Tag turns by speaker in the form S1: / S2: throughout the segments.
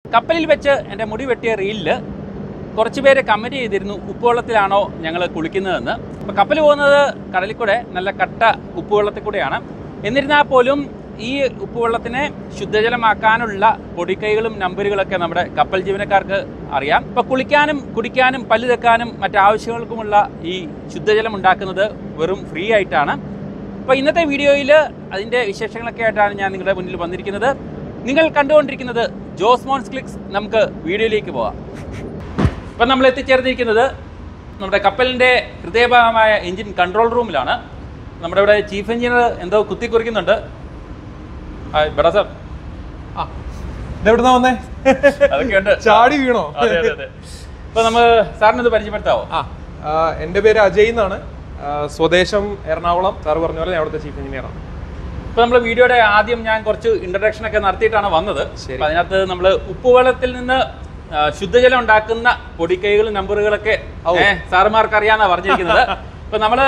S1: കപ്പലിൽ വെച്ച് എൻ്റെ മുടി വെട്ടിയ റീലിൽ കുറച്ച് പേര് കമൻറ്റ് ചെയ്തിരുന്നു ഉപ്പുവെള്ളത്തിലാണോ ഞങ്ങൾ കുളിക്കുന്നതെന്ന് അപ്പോൾ കപ്പൽ പോകുന്നത് കടലിൽ കൂടെ നല്ല കട്ട ഉപ്പുവെള്ളത്തിൽ കൂടെയാണ് എന്നിരുന്നാൽ പോലും ഈ ഉപ്പുവെള്ളത്തിനെ ശുദ്ധജലമാക്കാനുള്ള പൊടിക്കൈകളും നമ്പറുകളൊക്കെ നമ്മുടെ കപ്പൽ ജീവനക്കാർക്ക് അറിയാം ഇപ്പോൾ കുളിക്കാനും കുടിക്കാനും പല്ല് തെക്കാനും മറ്റാവശ്യങ്ങൾക്കുമുള്ള ഈ ശുദ്ധജലം ഉണ്ടാക്കുന്നത് വെറും ഫ്രീ ആയിട്ടാണ് അപ്പോൾ ഇന്നത്തെ വീഡിയോയിൽ അതിൻ്റെ വിശേഷങ്ങളൊക്കെ ആയിട്ടാണ് ഞാൻ നിങ്ങളുടെ മുന്നിൽ വന്നിരിക്കുന്നത് നിങ്ങൾ കണ്ടുകൊണ്ടിരിക്കുന്നത് ജോസ്മോൺസ് ക്ലിക്സ് നമുക്ക് വീഡിയോയിലേക്ക് പോകാം ഇപ്പം നമ്മൾ എത്തിച്ചേർന്നിരിക്കുന്നത് നമ്മുടെ കപ്പലിൻ്റെ ഹൃദയഭാഗമായ എഞ്ചിൻ കൺട്രോൾ റൂമിലാണ് നമ്മുടെ ഇവിടെ ചീഫ് എഞ്ചിനീയർ എന്തോ കുത്തിക്കുറിക്കുന്നുണ്ട് ആ, ഇവിടെ സാർ
S2: ആ, ഇതെവിടുന്നാ വന്നേ
S1: അതൊക്കെയുണ്ട്
S2: ചാടി വീണോ
S1: അതെ അതെ അതെ ഇപ്പൊ നമ്മൾ സാറിന് ഇത് പരിചയപ്പെടുത്താവോ
S2: ആ ആ, എൻ്റെ പേര് അജയ് എന്നാണ് ആ, സ്വദേശം എറണാകുളം സാർ പറഞ്ഞ പോലെ ഞാൻ അവിടുത്തെ ചീഫ് എഞ്ചിനീയറാണ്
S1: ഇപ്പൊ നമ്മൾ വീഡിയോയുടെ ആദ്യം ഞാൻ കുറച്ച് ഇൻട്രഡക്ഷൻ ഒക്കെ നടത്തിയിട്ടാണ് വന്നത്
S2: ശരി.
S1: അപ്പൊ അതിനകത്ത് നമ്മൾ ഉപ്പുവെള്ളത്തിൽ നിന്ന് ആ, ശുദ്ധജലം ഉണ്ടാക്കുന്ന പൊടിക്കൈകളും നമ്പറുകളൊക്കെ
S2: ഔ.
S1: ഏഹ് സാറുമാർക്ക് അറിയാന്നാ പറഞ്ഞിരിക്കുന്നത് ഇപ്പൊ നമ്മള്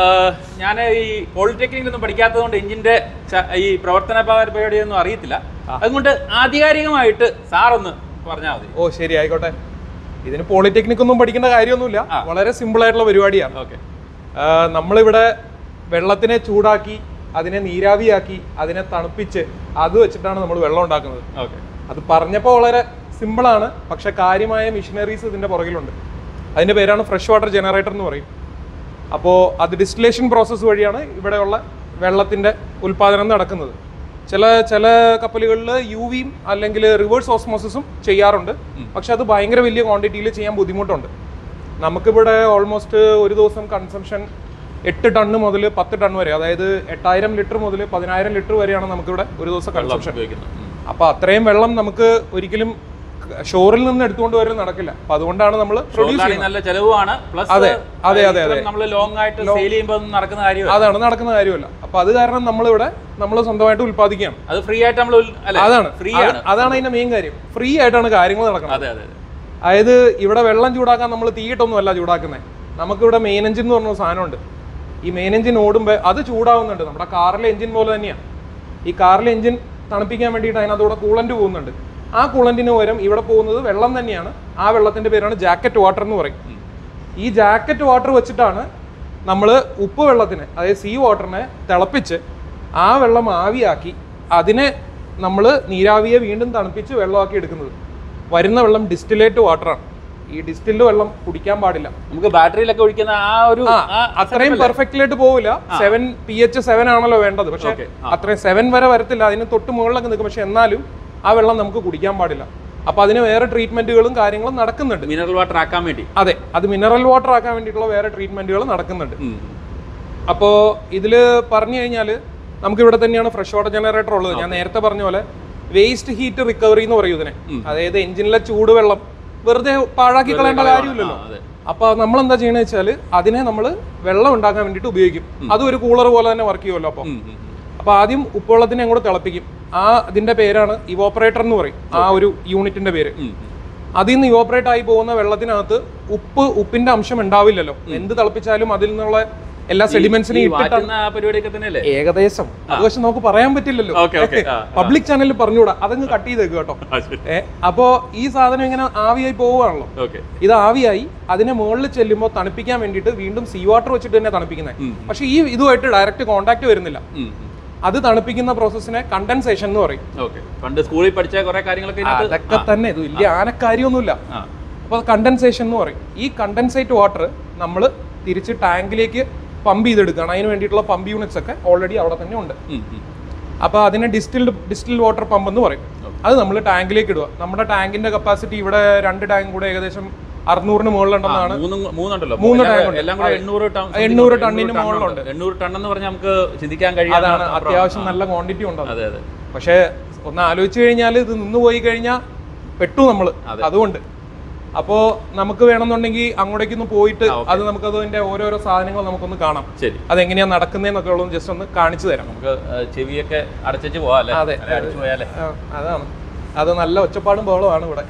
S1: ഞാൻ ഈ പോളിടെക്നിക്കിലൊന്നും പഠിക്കാത്തത് കൊണ്ട് എഞ്ചിന്റെ ച- ഈ പ്രവർത്തന പരിപാടിയൊന്നും അറിയത്തില്ല അതുകൊണ്ട് ആധികാരികമായിട്ട് സാറൊന്ന് പറഞ്ഞാൽ മതി
S2: ഓ ശരി ആയിക്കോട്ടെ ഇതിന് പോളിടെക്നിക് ഒന്നും പഠിക്കേണ്ട കാര്യമൊന്നുമില്ല
S1: ആ.
S2: വളരെ സിമ്പിൾ ആയിട്ടുള്ള പരിപാടിയാണ്
S1: ഓക്കെ
S2: ആ, നമ്മളിവിടെ വെള്ളത്തിനെ ചൂടാക്കി അതിനെ നീരാവിയാക്കി അതിനെ തണുപ്പിച്ച് അത് വെച്ചിട്ടാണ് നമ്മൾ വെള്ളം ഉണ്ടാക്കുന്നത്
S1: ഓക്കെ
S2: അത് പറഞ്ഞപ്പോൾ വളരെ സിമ്പിളാണ് പക്ഷെ കാര്യമായ മിഷനറീസ് ഇതിന്റെ പുറകിലുണ്ട് അതിന്റെ പേരാണ് ഫ്രഷ് വാട്ടർ ജനറേറ്റർ എന്ന് പറയും അപ്പോൾ അത് ഡിസ്റ്റിലേഷൻ പ്രോസസ്സ് വഴിയാണ് ഇവിടെയുള്ള വെള്ളത്തിന്റെ ഉൽപാദനം നടക്കുന്നത് ചില ചില കപ്പലുകളിൽ യു വിയും അല്ലെങ്കിൽ റിവേഴ്സ് ഓസ്മോസിസും ചെയ്യാറുണ്ട് പക്ഷെ അത് ഭയങ്കര വലിയ ക്വാണ്ടിറ്റിയിൽ ചെയ്യാൻ ബുദ്ധിമുട്ടുണ്ട് നമുക്കിവിടെ ഓൾമോസ്റ്റ് ഒരു ദിവസം കൺസംഷൻ എട്ട് ടണ്ണ് മുതൽ പത്ത് ടൺ വരെ അതായത് എട്ടായിരം ലിറ്റർ മുതൽ പതിനായിരം ലിറ്റർ വരെയാണ് നമുക്കിവിടെ ഒരു ദിവസം കൺസംഷൻ
S1: ഉപയോഗിക്കുന്നു ഉം.
S2: അപ്പൊ അത്രയും വെള്ളം നമുക്ക് ഒരിക്കലും ഷോറിൽ നിന്ന് എടുത്തുകൊണ്ട് വരൽ നടക്കില്ല അപ്പൊ അതുകൊണ്ടാണ് നമ്മൾ പ്രൊഡ്യൂസ്
S1: ഷോറിലാണെങ്കിൽ നല്ല ചെലവുമാണ് പ്ലസ്
S2: അതെ, അതെ, അതെ, അതെ.
S1: നമ്മൾ ലോങ് ആയിട്ട് സെയിൽ ചെയ്യുമ്പോൾ ഒന്നും നടക്കുന്ന കാര്യമല്ല
S2: അതാണ് നടക്കുന്ന കാര്യമല്ല അപ്പൊ അത് കാരണം നമ്മളിവിടെ നമ്മൾ സ്വന്തമായിട്ട് ഉൽപ്പാദിക്കുകയാണ്
S1: അത് ഫ്രീ ആയിട്ട് നമ്മൾ അല്ലെ
S2: അതാണ്
S1: ഫ്രീ
S2: അത്
S1: ആണ്
S2: അതാണ് അതിന്റെ മെയിൻ കാര്യം ഫ്രീ ആയിട്ടാണ് കാര്യങ്ങൾ നടക്കുന്നത്
S1: അതെ അതെ അതെ
S2: അതായത് ഇവിടെ വെള്ളം ചൂടാക്കാൻ നമ്മൾ തീയിട്ടൊന്നും അല്ല ചൂടാക്കുന്നത് നമുക്കിവിടെ മെയിൻ എഞ്ചിൻ എന്ന് പറഞ്ഞ ഒരു സാധനമുണ്ട് ഈ മെയിൻ എഞ്ചിൻ ഓടുമ്പോൾ അത് ചൂടാവുന്നുണ്ട് നമ്മുടെ കാറിലെ എഞ്ചിൻ പോലെ തന്നെയാണ് ഈ കാറിലെ എഞ്ചിൻ തണുപ്പിക്കാൻ വേണ്ടിയിട്ട് അതിനകത്തൂടെ കൂളന്റ് പോകുന്നുണ്ട് ആ കൂളന്റിന് പകരം ഇവിടെ പോകുന്നത് വെള്ളം തന്നെയാണ് ആ വെള്ളത്തിന്റെ പേരാണ് ജാക്കറ്റ് വാട്ടർ എന്ന് പറയും ഈ ജാക്കറ്റ് വാട്ടർ വെച്ചിട്ടാണ് നമ്മൾ ഉപ്പ് വെള്ളത്തിനെ അതായത് സീ വാട്ടറിനെ തിളപ്പിച്ച് ആ വെള്ളം ആവിയാക്കി അതിനെ നമ്മൾ നീരാവിയെ വീണ്ടും തണുപ്പിച്ച് വെള്ളമാക്കി എടുക്കുന്നത് വരുന്ന വെള്ളം ഡിസ്റ്റിലേറ്റ് വാട്ടറാണ് ഈ ഡിസ്റ്റിൽഡ് വെള്ളം കുടിക്കാൻ പാടില്ല
S1: നമുക്ക് ബാറ്ററിയിലൊക്കെ ഒഴിക്കുന്ന ആ ഒരു
S2: ആ
S1: ആ
S2: അത്രയും പെർഫെക്റ്റിലായിട്ട് പോവില്ല സെവൻ പി എച്ച് സെവൻ ആണല്ലോ വേണ്ടത് പക്ഷെ
S1: Okay,
S2: അത്രയും സെവൻ വരെ വരത്തില്ല അതിന് തൊട്ട് മുകളിലൊക്കെ നിൽക്കും പക്ഷെ എന്നാലും ആ വെള്ളം നമുക്ക് കുടിക്കാൻ പാടില്ല അപ്പൊ അതിന് വേറെ ട്രീറ്റ്മെന്റുകളും കാര്യങ്ങളും നടക്കുന്നുണ്ട്
S1: മിനറൽ വാട്ടർ ആക്കാൻ വേണ്ടി
S2: അതെ അത് മിനറൽ വാട്ടർ ആക്കാൻ വേണ്ടിയിട്ടുള്ള വേറെ ട്രീറ്റ്മെന്റുകൾ നടക്കുന്നുണ്ട്
S1: ഉം.
S2: അപ്പോൾ ഇതിൽ പറഞ്ഞു കഴിഞ്ഞാൽ നമുക്ക് ഇവിടെ തന്നെയാണ് ഫ്രഷ് വാട്ടർ ജനറേറ്റർ ഉള്ളത് ഞാൻ നേരത്തെ പറഞ്ഞ പോലെ വേസ്റ്റ് ഹീറ്റ് റിക്കവറി എന്ന് പറയും ഇതിനെ അതായത് എഞ്ചിനിലെ ചൂടുവെള്ളം വെറുതെ പാഴാക്കി കളയേണ്ട കാര്യമില്ലല്ലോ
S1: ആ, അതെ
S2: അപ്പൊ നമ്മൾ എന്താ ചെയ്യണമെന്ന് വെച്ചാൽ അതിനെ നമ്മൾ വെള്ളം ഉണ്ടാക്കാൻ വേണ്ടിയിട്ട് ഉപയോഗിക്കും അതും ഒരു കൂളർ പോലെ തന്നെ വർക്ക് ചെയ്യുമല്ലോ അപ്പോൾ
S1: ഉം, ഉം, ഉം.
S2: അപ്പൊ ആദ്യം ഉപ്പുവെള്ളത്തിനെ അങ്ങോട്ട് തിളപ്പിക്കും ആ ഇതിന്റെ പേരാണ് ഇവോപ്പറേറ്റർ എന്ന് പറയും ആ ഒരു യൂണിറ്റിന്റെ പേര്
S1: ഉം, ഉം.
S2: അതിൽ നിന്ന് ഇവോപ്പറേറ്റ് ആയി പോകുന്ന വെള്ളത്തിനകത്ത് ഉപ്പ് ഉപ്പിന്റെ അംശം ഉണ്ടാവില്ലല്ലോ എന്ത് തിളപ്പിച്ചാലും അതിൽ നിന്നുള്ള എല്ലാ സെഡിമെന്റ്സിനെയും
S1: ഈ
S2: ഇട്ടിട്ടാണ്
S1: വാറ്റുന്ന ആ പരിപാടിയൊക്കെ തന്നെയല്ലേ
S2: ഏകദേശം അത് പക്ഷെ നമുക്ക് പറയാൻ പറ്റില്ലല്ലോ
S1: ഓക്കെ ഓക്കെ ആ
S2: പബ്ലിക് ചാനലിൽ പറഞ്ഞുകൂടാ അതങ്ങ് കട്ട് ചെയ്തേക്ക് കേട്ടോ
S1: ആ, ശരി
S2: ഏ അപ്പോ ഈ സാധനം ഇങ്ങനെ ആവിയായി പോവുകയാണല്ലോ
S1: ഓക്കെ
S2: ഇത് ആവിയായി അതിനെ മുകളിൽ ചെല്ലുമ്പോൾ തണുപ്പിക്കാൻ വേണ്ടിയിട്ട് വീണ്ടും സീ വാട്ടർ വെച്ചിട്ട് തന്നെ തണുപ്പിക്കുന്നത്
S1: ഉം.
S2: പക്ഷെ ഈ ഇതുമായിട്ട് ഡയറക്റ്റ് കോണ്ടാക്ട് വരുന്നില്ല
S1: ഉം, ഉം.
S2: അത് തണുപ്പിക്കുന്ന പ്രോസസ്സിനെ കണ്ടൻസേഷൻ എന്ന് പറയും
S1: ഓക്കെ പണ്ട് സ്കൂളിൽ പഠിച്ച കുറെ കാര്യങ്ങളൊക്കെ ഇതിനകത്ത്
S2: അതൊക്കെ തന്നെ ഇത് വലിയ ആനക്കാര്യമൊന്നുമില്ല
S1: ആ
S2: അപ്പോൾ കണ്ടൻസേഷൻ എന്ന് പറയും ഈ കണ്ടൻസേറ്റ് വാട്ടർ നമ്മൾ തിരിച്ച് ടാങ്കിലേക്ക് പമ്പ് ചെയ്തെടുക്കുകയാണ് അതിന് വേണ്ടിയിട്ടുള്ള പമ്പ് യൂണിറ്റ്സ് ഒക്കെ ഓൾറെഡി അവിടെ തന്നെ ഉണ്ട്
S1: ഉം, ഉം.
S2: അപ്പോൾ അതിനെ ഡിസ്റ്റിൽഡ് ഡിസ്റ്റിൽ വാട്ടർ പമ്പ് എന്ന് പറയും അത് നമ്മൾ ടാങ്കിലേക്ക് ഇടുക നമ്മുടെ ടാങ്കിന്റെ കപ്പാസിറ്റി ഇവിടെ രണ്ട് ടാങ്ക് കൂടെ ഏകദേശം അറുന്നൂറിന് മുകളിലുണ്ടെന്നാണ്
S1: മൂന്ന് മൂന്നുണ്ടല്ലോ
S2: മൂന്ന്
S1: എല്ലാം-
S2: ടാങ്ക് ഉണ്ട്.
S1: എല്ലാം കൂടെ എണ്ണൂറ് ടൺ
S2: എണ്ണൂറ് ടണ്ണിന് മുകളിലുണ്ട്.
S1: എണ്ണൂറ് ടൺ എന്ന് പറഞ്ഞാൽ നമുക്ക് ചിന്തിക്കാൻ കഴിയാത്ത
S2: അതാണ് അത്യാവശ്യം നല്ല ക്വാണ്ടിറ്റി ഉണ്ട് അത്.
S1: അതെ അതെ
S2: പക്ഷേ ഒന്ന് ആലോചിച്ച് കഴിഞ്ഞാൽ ഇത് നിന്ന് പോയി കഴിഞ്ഞാൽ പെട്ടു നമ്മൾ അതുകൊണ്ട് അപ്പോൾ നമുക്ക് വേണമെന്നുണ്ടെങ്കിൽ അങ്ങോട്ടേക്കൊന്ന് പോയിട്ട് അത് നമുക്ക് അതിന്റെ ഓരോരോ സാധനങ്ങൾ നമുക്കൊന്ന് കാണാം
S1: ശരി
S2: അതെങ്ങനെയാ നടക്കുന്നതെന്നൊക്കെ ഉള്ളത് ജസ്റ്റ് ഒന്ന് കാണിച്ചു തരാം
S1: നമുക്ക് ആ, ചെവിയൊക്കെ അടച്ചു പോവാം അല്ലേ
S2: അതെ.
S1: അല്ലെ, അടിച്ചു പോയാലേ
S2: ആ, അതാണ് അത് നല്ല ഒച്ചപ്പാടും ബഹളമാണ് ഇവിടെ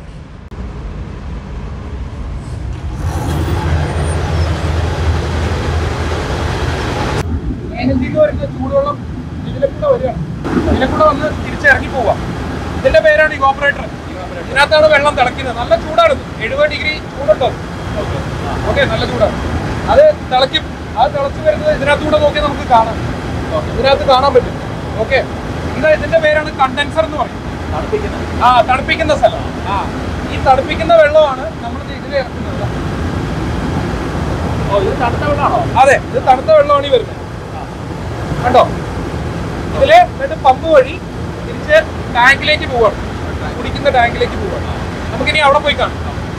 S2: ചൂടുവെള്ളം ഇതിലെ കൂടെ വരികയാണ് ഇതിലെ കൂടെ വന്ന് തിരിച്ചിറങ്ങി പോവാം ഇതിന്റെ പേരാണ് ഇവോപ്പറേറ്റർ ഇതിനകത്താണ് വെള്ളം തിളക്കുന്നത് നല്ല ചൂടാണ് എഴുപത് ഡിഗ്രി ചൂടുണ്ടോ ഓക്കെ നല്ല ചൂടാണ് അത് തിളയ്ക്കും അത് തിളച്ച് വരുന്നത് ഇതിനകത്തൂടെ നോക്കിയാൽ നമുക്ക് കാണാം ഇതിനകത്ത് കാണാൻ പറ്റും ഓക്കെ ഇത് ഇതിന്റെ പേരാണ് കണ്ടൻസർ എന്ന് പറയും
S1: തണുപ്പിക്കുന്നത്
S2: ആ തണുപ്പിക്കുന്ന സ്ഥലം ആ ഈ തണുപ്പിക്കുന്ന വെള്ളമാണ് നമ്മൾ ഇതിൽ ഇറക്കുന്നത്
S1: ഓ ഇത് തണുത്ത വെള്ളമാണോ
S2: അതെ ഇത് തണുത്ത വെള്ളമാണ് ഈ വരുന്നത് കണ്ടോ ഇതില് എന്നിട്ട് പമ്പ് വഴി തിരിച്ച് ടാങ്കിലേക്ക് പോവാണ് കുടിക്കുന്ന ടാങ്കിലേക്ക് പോവാണ് നമുക്കിനി അവിടെ പോയി കാണാം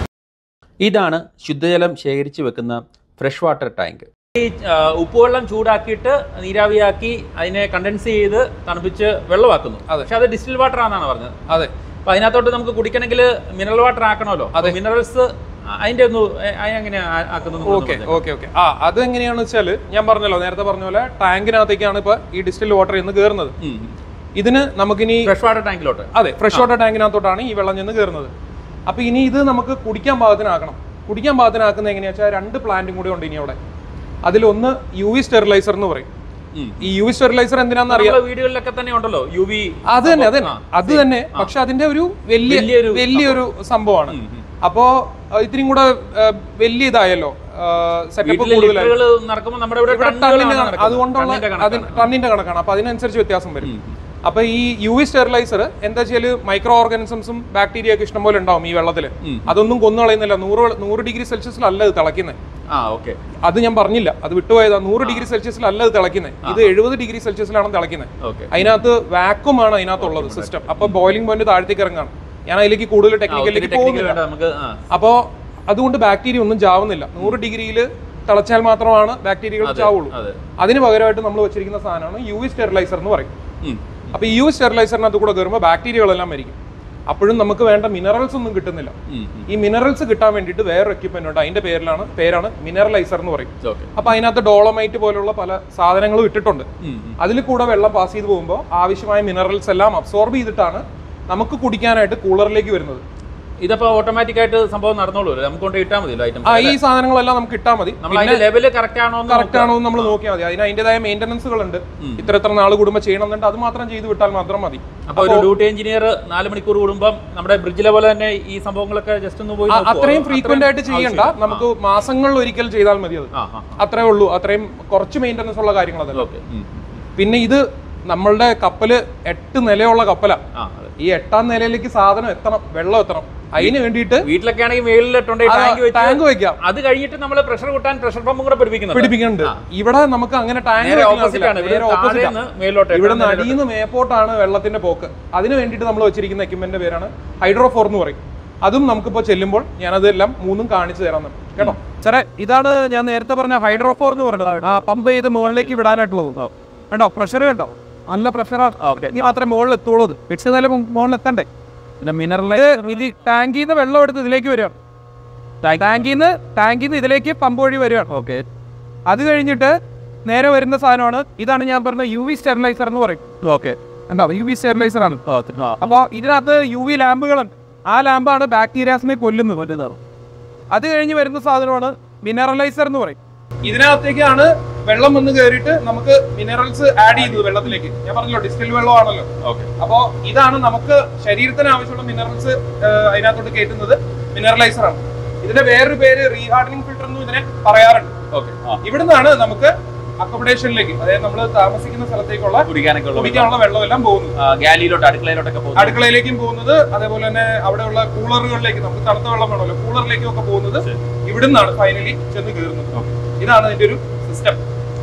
S1: ഇതാണ് ശുദ്ധജലം ശേഖരിച്ചു വെക്കുന്ന ഫ്രഷ് വാട്ടർ ടാങ്ക് ഈ ആ, ഉപ്പുവെള്ളം ചൂടാക്കിയിട്ട് നീരാവിയാക്കി അതിനെ കണ്ടൻസ് ചെയ്ത് തണുപ്പിച്ച് വെള്ളമാക്കുന്നു
S2: അതെ.
S1: പക്ഷെ അത് ഡിസ്റ്റിൽ വാട്ടർ ആണെന്നാണ് പറഞ്ഞത്
S2: അതെ
S1: അപ്പൊ അതിനകത്തോട്ട് നമുക്ക് കുടിക്കണമെങ്കിൽ മിനറൽ വാട്ടർ ആക്കണമല്ലോ
S2: അതെ.
S1: മിനറൽസ് അതിന്റെ ഒന്ന് എങ്ങനെ ആക്കുന്നത്
S2: ഓക്കെ ഓക്കെ ഓക്കെ ആ അത് എങ്ങനെയാണെന്ന് വെച്ചാൽ ഞാൻ പറഞ്ഞല്ലോ നേരത്തെ പറഞ്ഞ പോലെ ടാങ്കിനകത്തേക്കാണ് ഇപ്പൊ ഈ ഡിസ്റ്റിൽ വാട്ടർ ഇന്ന് കയറുന്നത് ഇതിന് നമുക്കിനി
S1: ഫ്രഷ് വാട്ടർ ടാങ്കിലോട്ട്
S2: അതെ ഫ്രഷ് വാട്ടർ ടാങ്കിനകത്തോട്ടാണ് ഈ വെള്ളം ചെന്ന് കയറുന്നത് അപ്പൊ ഇനി ഇത് നമുക്ക് കുടിക്കാൻ പാകത്തിനാക്കണം കുടിക്കാൻ പാകത്തിനാക്കുന്നത് എങ്ങനെയാ വെച്ചാൽ രണ്ട് പ്ലാന്റും കൂടി ഉണ്ട് ഇനി അവിടെ അതിലൊന്ന് യു വി സ്റ്റെറിലൈസർ എന്ന് പറയും ഈ യു വി സ്റ്റെറിലൈസർ എന്തിനാന്ന് അറിയാം
S1: നമ്മുടെ വീടുകളിലൊക്കെ തന്നെ ഉണ്ടല്ലോ യു വി
S2: അത് തന്നെ അത് തന്നെ അത് തന്നെ പക്ഷെ അതിന്റെ ഒരു വലിയ
S1: വലിയൊരു
S2: വലിയൊരു സംഭവമാണ് അപ്പോ അഹ് ഇത്തിരിയും കൂടെ അഹ് വലിയ ഇതായല്ലോ സെറ്റപ്പ്
S1: വീട്ടിലെ
S2: കൂടുതലായി
S1: ലിറ്ററുകൾ നടക്കുമ്പോൾ നമ്മുടെ ഇവിടെ
S2: ഇവിടെ
S1: ടണ്ണുകളാണ്
S2: ടണ്ണിന്റെ കണക്ക്
S1: നടക്കുന്നത്.
S2: അതുകൊണ്ടുള്ള
S1: ടണ്ണിന്റെ
S2: അത്
S1: കണക്കാണ്.
S2: ടണ്ണിന്റെ കണക്കാണ് അപ്പൊ അതിനനുസരിച്ച് വ്യത്യാസം വരും അപ്പൊ ഈ യു വി സ്റ്റെറിലൈസർ എന്താ വെച്ചാൽ മൈക്രോ ഓർഗാനിസംസും ബാക്ടീരിയ ഒക്കെ ഇഷ്ടംപോലെ ഉണ്ടാവും ഈ വെള്ളത്തിൽ
S1: ഉം.
S2: അതൊന്നും കൊന്നു കളയുന്നില്ല നൂറ് നൂറ് ഡിഗ്രി സെൽഷ്യസിലല്ല ഇത് തിളക്കുന്നത്
S1: ആ ഓക്കെ
S2: അത് ഞാൻ പറഞ്ഞില്ല അത് വിട്ടുപോയതാ നൂറ് ഡിഗ്രി സെൽഷ്യസിലല്ല ഇത് തിളക്കുന്നത് ഇത് എഴുപത് ഡിഗ്രി സെൽഷ്യസിലാണ് തിളക്കുന്നത്
S1: ഓക്കെ
S2: അതിനകത്ത് വാക്വം ആണ് അതിനകത്തുള്ളത് സിസ്റ്റം അപ്പൊ ബോയിലിംഗ് പോയിന്റ് താഴത്തേക്ക് ഇറങ്ങാണ് ഞാൻ അതിലേക്ക് കൂടുതൽ ടെക്നിക്കലിലേക്ക്
S1: ടെക്നിക്കൽ
S2: പോകുന്നില്ല
S1: വേണ്ട നമുക്ക് ആ
S2: അപ്പോ അതുകൊണ്ട് ബാക്ടീരിയ ഒന്നും ചാവുന്നില്ല നൂറ് ഡിഗ്രിയിൽ തിളച്ചാൽ മാത്രമാണ് ബാക്ടീരിയകൾ ചാവുള്ളൂ
S1: അതെ
S2: അതിന് പകരമായിട്ട് നമ്മൾ വെച്ചിരിക്കുന്ന സാധനമാണ് യു വി സ്റ്റെറിലൈസർ എന്ന് പറയും
S1: ഉം.
S2: അപ്പൊ ഈ യു വി സ്റ്റെറിലൈസറിനകത്ത് കൂടെ കയറുമ്പോൾ ബാക്ടീരിയകളെല്ലാം മരിക്കും അപ്പോഴും നമുക്ക് വേണ്ട മിനറൽസ് ഒന്നും കിട്ടുന്നില്ല
S1: ഉം.
S2: ഈ മിനറൽസ് കിട്ടാൻ വേണ്ടിയിട്ട് വേറെ എക്യുപ്മെന്റ് ഉണ്ട് അതിന്റെ പേരിലാണ് പേരാണ് മിനറലൈസർ എന്ന് പറയും
S1: ഓക്കെ
S2: അപ്പൊ അതിനകത്ത് ഡോളമൈറ്റ് പോലുള്ള പല സാധനങ്ങളും ഇട്ടിട്ടുണ്ട്
S1: ഉം.
S2: അതിൽ കൂടെ വെള്ളം പാസ് ചെയ്ത് പോകുമ്പോൾ ആവശ്യമായ മിനറൽസ് എല്ലാം അബ്സോർബ് ചെയ്തിട്ടാണ് നമുക്ക് കുടിക്കാനായിട്ട് കൂളറിലേക്ക് വരുന്നത്
S1: ഇതപ്പോ ഓട്ടോമാറ്റിക് ആയിട്ട് സംഭവം നടന്നോളൂ നമുക്ക് കൊണ്ട് ഇട്ടാൽ മതി ഐറ്റം
S2: ആ ഈ സാധനങ്ങളെല്ലാം നമുക്ക് ഇട്ടാൽ മതി
S1: നമ്മൾ അതിന്റെ ലെവല് കറക്റ്റ് ആണോ എന്ന്
S2: കറക്റ്റ് ആണോ എന്ന് നമ്മൾ നോക്കിയാൽ മതി അതിന് അതിന്റേതായ മെയിൻ്റനൻസുകൾ ഉണ്ട് ഇത്ര എത്ര നാൾ കൂടുമ്പോൾ ചെയ്യണം എന്നുണ്ട് അത് മാത്രം ചെയ്ത് വിട്ടാൽ മാത്രം മതി
S1: അപ്പൊ ഒരു ഡ്യൂട്ടി എഞ്ചിനീയർ നാല് മണിക്കൂർ കൂടുമ്പോൾ നമ്മുടെ ബ്രിഡ്ജിലെ പോലെ തന്നെ ഈ സംഭവങ്ങളൊക്കെ ജസ്റ്റ് ഒന്ന് പോയി
S2: ആ,
S1: നോക്കുവോ?
S2: അത്രയും ഫ്രീക്വന്റ് ആയിട്ട് ചെയ്യണ്ട നമുക്ക് മാസങ്ങളിൽ ഒരിക്കൽ ചെയ്താൽ മതി അത്
S1: ആ ആ
S2: അത്രേ ഉള്ളൂ അത്രയും കുറച്ച് മെയിൻ്റനൻസ് ഉള്ള കാര്യങ്ങൾ അതല്ല
S1: ഓക്കെ
S2: പിന്നെ ഇത് നമ്മളുടെ കപ്പല് എട്ട് നിലയുള്ള കപ്പലാ
S1: ആ അതെ
S2: ഈ എട്ടാം നിലയിലേക്ക് സാധനം എത്തണം വെള്ളം എത്തണം അതിന് വേണ്ടിയിട്ട്
S1: വീട്ടിലൊക്കെ ആണെങ്കിൽ മേളിലിട്ടുണ്ട് ടാങ്ക് വെച്ച്
S2: ടാങ്ക് വെക്കാം
S1: അത് കഴിഞ്ഞിട്ട് നമ്മൾ പ്രഷർ കൂട്ടാൻ പ്രഷർ പമ്പും കൂടെ പിടിപ്പിക്കുന്നുണ്ട്
S2: പിടിപ്പിക്കുന്നുണ്ട് ഇവിടെ നമുക്ക് അങ്ങനെ ടാങ്ക്
S1: നേരെ ഓപ്പോസിറ്റ് ആണ്
S2: നേരെ ഓപ്പോസിറ്റ്
S1: താഴേന്ന് മേലോട്ട്
S2: ഇവിടെ നടിയുന്ന മേപ്പോട്ടാണ് വെള്ളത്തിന്റെ പോക്ക് അതിന് വേണ്ടിയിട്ട് നമ്മൾ വെച്ചിരിക്കുന്ന എക്യുപ്മെന്റ് പേരാണ് ഹൈഡ്രോഫോർ എന്ന് പറയും അതും നമുക്കിപ്പോൾ ചെല്ലുമ്പോൾ ഞാനതെല്ലാം മൂന്നും കാണിച്ചു തരാം കേട്ടോ സാറേ ഇതാണ് ഞാൻ നേരത്തെ പറഞ്ഞ ഹൈഡ്രോഫോർ എന്ന് പറഞ്ഞത് ആ പമ്പ് ചെയ്ത് മുകളിലേക്ക് വിടാനായിട്ടുള്ളത് കണ്ടോ പ്രഷർ കണ്ടോ നല്ല പ്രഷറാണ് ഇനി മാത്രമേ മുകളിൽ എത്തുള്ളൂ ഇത്. പിടിച്ച നില മുകളിൽ എത്തണ്ടേ പിന്നെ മിനറൽ ഇത് ടാങ്കിൽ നിന്ന് വെള്ളം എടുത്ത് ഇതിലേക്ക് വരികയാണ് ടാങ്കിൽ നിന്ന് ടാങ്കിൽ നിന്ന് ഇതിലേക്ക് പമ്പ് വഴി വരികയാണ് ഓക്കെ അത് കഴിഞ്ഞിട്ട് നേരെ വരുന്ന സാധനമാണ് ഇതാണ് ഞാൻ പറഞ്ഞ യു വി സ്റ്റെറിലൈസർ എന്ന് പറയും ഓക്കെ എന്താ യു വി സ്റ്റെറിലൈസർ ആണ് അപ്പോൾ ഇതിനകത്ത് യു വി ലാമ്പുകളുണ്ട് ആ ലാമ്പാണ് ബാക്ടീരിയാസിനെ കൊല്ലുന്നത് കൊല്ലുന്നത് അത് കഴിഞ്ഞ് വരുന്ന സാധനമാണ് മിനറലൈസർ എന്ന് പറയും ഇതിനകത്തേക്കാണ് വെള്ളം വന്ന് കയറിയിട്ട് നമുക്ക് മിനറൽസ് ആഡ് ചെയ്യുന്നത് വെള്ളത്തിലേക്ക് ഞാൻ പറഞ്ഞല്ലോ ഡിസ്റ്റിൽ വെള്ളമാണല്ലോ
S1: ഓക്കെ
S2: അപ്പോ ഇതാണ് നമുക്ക് ശരീരത്തിന് ആവശ്യമുള്ള മിനറൽസ് അതിനകത്തോട്ട് കയറ്റുന്നത് മിനറലൈസർ ആണ് ഇതിന്റെ വേറൊരു പേര് റീഹാർഡനിങ് ഫിൽറ്റർ എന്നും ഇതിനെ പറയാറുണ്ട്
S1: ഓക്കെ ആ
S2: ഇവിടുന്നാണ് നമുക്ക് അക്കോമഡേഷനിലേക്ക് അതായത് നമ്മൾ താമസിക്കുന്ന സ്ഥലത്തേക്കുള്ള
S1: കുടിക്കാനൊക്കെ ഉള്ള
S2: കുടിക്കാനുള്ള വെള്ളം എല്ലാം പോകുന്നത്
S1: ആ, ഗാലിയിലോട്ട് അടുക്കളയിലോട്ടൊക്കെ പോകും
S2: അടുക്കളയിലേക്കും പോകുന്നത് അതേപോലെ തന്നെ അവിടെയുള്ള കൂളറുകളിലേക്ക് നമുക്ക് തണുത്ത വെള്ളം വേണമല്ലോ കൂളറിലേക്കും ഒക്കെ പോകുന്നത്
S1: ശരി.
S2: ഇവിടുന്നാണ് ഫൈനലി ചെന്ന് കയറുന്നത് ഇതാണ് ഇതിന്റെ ഒരു സിസ്റ്റം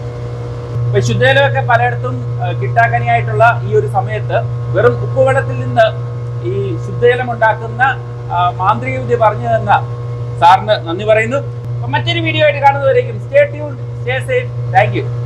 S1: ഇപ്പൊ ശുദ്ധജലമൊക്കെ പലയിടത്തും ആ, കിട്ടാക്കനിയായിട്ടുള്ള ഈ ഒരു സമയത്ത് വെറും ഉപ്പുവെള്ളത്തിൽ നിന്ന് ഈ ശുദ്ധജലം ഉണ്ടാക്കുന്ന ആ, മാന്ത്രിക വിദ്യ പറഞ്ഞു തന്ന സാറിന് നന്ദി പറയുന്നു അപ്പൊ മറ്റൊരു വീഡിയോ ആയിട്ട് കാണുന്നവരേക്കും stay tune stay safe thank U